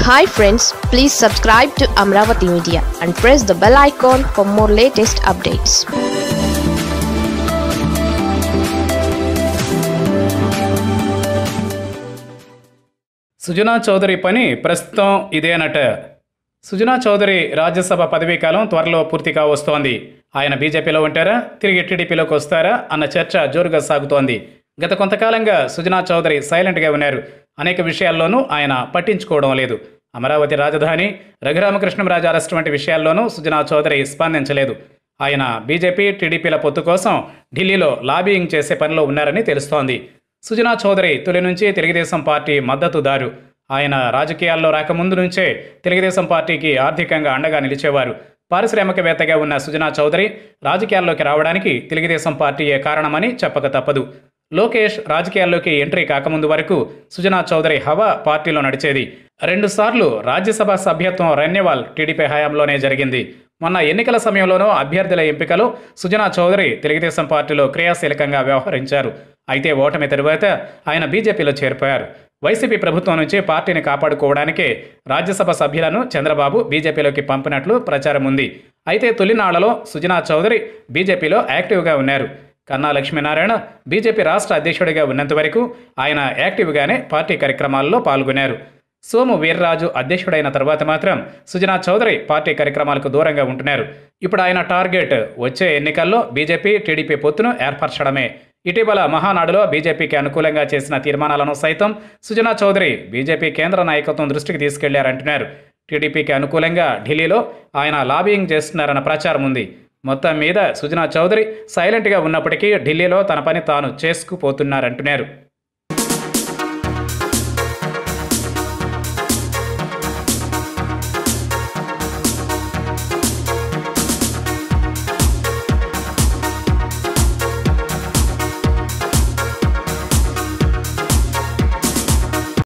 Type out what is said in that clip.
hi friends please subscribe to Amaravati media and press the bell icon for more latest updates Sujana Chowdary పని ప్రస్తుతం ఇదేనట సుజనా చౌదరి రాజ్యసభ పదవీ కాలం త్వరలో పూర్తి కావస్తోంది ఆయన బీజేపీలో ఉంటారా తిరిగి టీడీపీలోకి వస్తారా అన్న చర్చ జోరుగా సాగుతోంది గత కొంతకాలంగా సుజనా చౌదరి సైలెంట్గా ఉన్నారు అనేక విషయాల్లోనూ ఆయన పట్టించుకోవడం లేదు అమరావతి రాజధాని రఘురామకృష్ణంరాజు అరెస్ట్ వంటి విషయాల్లోనూ సుజనా చౌదరి స్పందించలేదు ఆయన బీజేపీ టీడీపీల పొత్తు కోసం ఢిల్లీలో లాబీయింగ్ చేసే పనిలో ఉన్నారని తెలుస్తోంది సుజనా చౌదరి తొలి నుంచి తెలుగుదేశం పార్టీ మద్దతుదారు ఆయన రాజకీయాల్లో రాకముందు నుంచే తెలుగుదేశం పార్టీకి ఆర్థికంగా అండగా నిలిచేవారు పారిశ్రామికవేత్తగా ఉన్న సుజనా చౌదరి రాజకీయాల్లోకి రావడానికి తెలుగుదేశం పార్టీయే కారణమని చెప్పక తప్పదు లోకేష్ రాజకీయాల్లోకి ఎంట్రీ కాకముందు వరకు సుజనా చౌదరి హవా పార్టీలో నడిచేది రెండుసార్లు రాజ్యసభ సభ్యత్వం రెన్యువల్ టీడీపీ హయాంలోనే జరిగింది మొన్న ఎన్నికల సమయంలోనూ అభ్యర్థుల ఎంపికలో సుజనా చౌదరి తెలుగుదేశం పార్టీలో క్రియాశీలకంగా వ్యవహరించారు అయితే ఓటమి తరువాత ఆయన బీజేపీలో చేరిపోయారు వైసీపీ ప్రభుత్వం నుంచి పార్టీని కాపాడుకోవడానికే రాజ్యసభ సభ్యులను చంద్రబాబు బీజేపీలోకి పంపినట్లు ప్రచారం ఉంది అయితే తొలినాళ్లలో సుజనా చౌదరి బీజేపీలో యాక్టివ్గా ఉన్నారు కన్నా లక్ష్మీనారాయణ బీజేపీ రాష్ట్ర అధ్యక్షుడిగా ఉన్నంత వరకు ఆయన యాక్టివ్గానే పార్టీ కార్యక్రమాల్లో పాల్గొన్నారు సోము వీర్రాజు అధ్యక్షుడైన తర్వాత మాత్రం సుజనా చౌదరి పార్టీ కార్యక్రమాలకు దూరంగా ఉంటున్నారు ఇప్పుడు ఆయన టార్గెట్ వచ్చే ఎన్నికల్లో బీజేపీ టీడీపీ పొత్తును ఏర్పరచడమే ఇటీవల మహానాడులో బీజేపీకి అనుకూలంగా చేసిన తీర్మానాలను సైతం సుజనా చౌదరి బీజేపీ కేంద్ర నాయకత్వం దృష్టికి తీసుకెళ్లారంటున్నారు టీడీపీకి అనుకూలంగా ఢిల్లీలో ఆయన లాబియింగ్ చేస్తున్నారన్న ప్రచారం ఉంది మొత్తం మీద సుజనా చౌదరి సైలెంట్గా ఉన్నప్పటికీ ఢిల్లీలో తన పని తాను చేసుకుపోతున్నారంటున్నారు